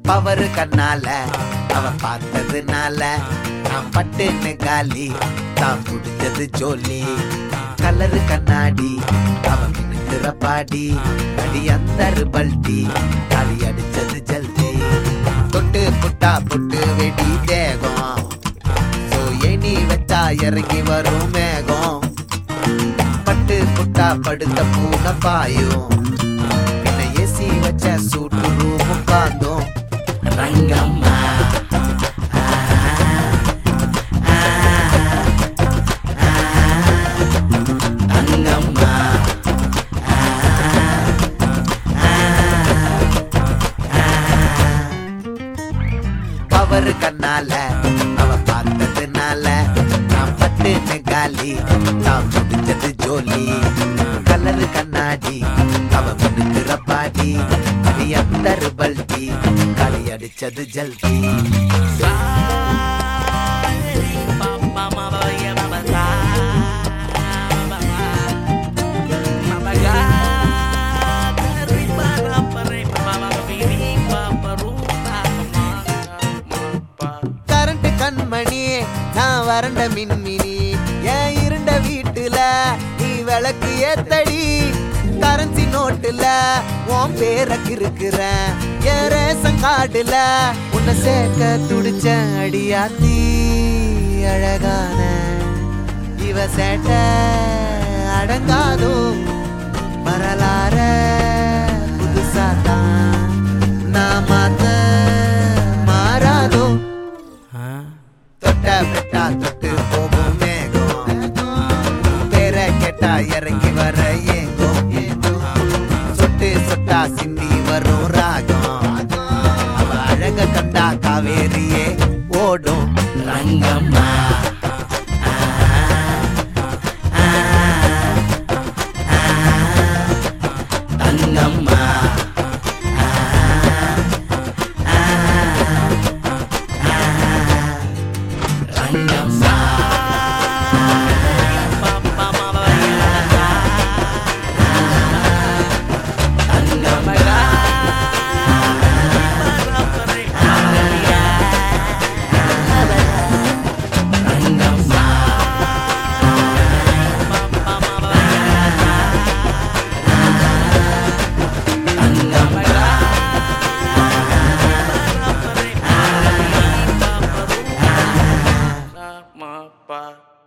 Power கண்ணால அவ பார்த்ததுனால நான் பட்டுன்னு காலி தான் முடிஞ்சது ஜோலி கலரு கண்ணாடி அவ மினுக்குற பாடி அடி அந்த பல்டி களி அடிச்சது ஜல்தி தொட்டு புட்டா புட்டு வெடி தேகம் சோ எண்ணி வச்சா இறங்கி வரும் மேகம் பட்டு புட்டா படுத்த பூனை பாயும் பின்ன ஏசி வச்ச சூட்டு ரூம் உட்கார்ந்தோம் ரங்கம்மா ரங்கம்மா பவர் கண்ணால அவ பார்த்ததுனால நான் பட்டுன்னு காலி நான் முடிஞ்சது ஜோலி கலரு கண்ணாடி அவ மினுக்குற பாடி அடி அந்த பல்டி களி அடிச்சது ஜல்தி கரண்ட் கண்மணி நான் வறண்ட மின்மினி என் இருண்ட வீட்டுல நீ விளக்கு ஏத்தடி கரன்சி நோட்டுல உன் பேர கிறுக்குறேன் என் ரேஷன் கார்டுல உன்னை சேர்க்க துடிச்ச அடியாத்தி அழகான இவ சேட்ட அடங்காதோ வரலாற புதுசா தான் நான் மாத்த மாறாதோ தொட்ட பெட்டா தொட்டு போகும் மேகம் பேர கேட்டா இறங்கி வர ஏங்கும் சொட்டு சொட்டா சிந்தி வரும் ராகம் அவ அழக கண்டா காவேரியே ஓடும் ரங்கம்மா ரங்கம்மா ரங்கம்மா Mapa.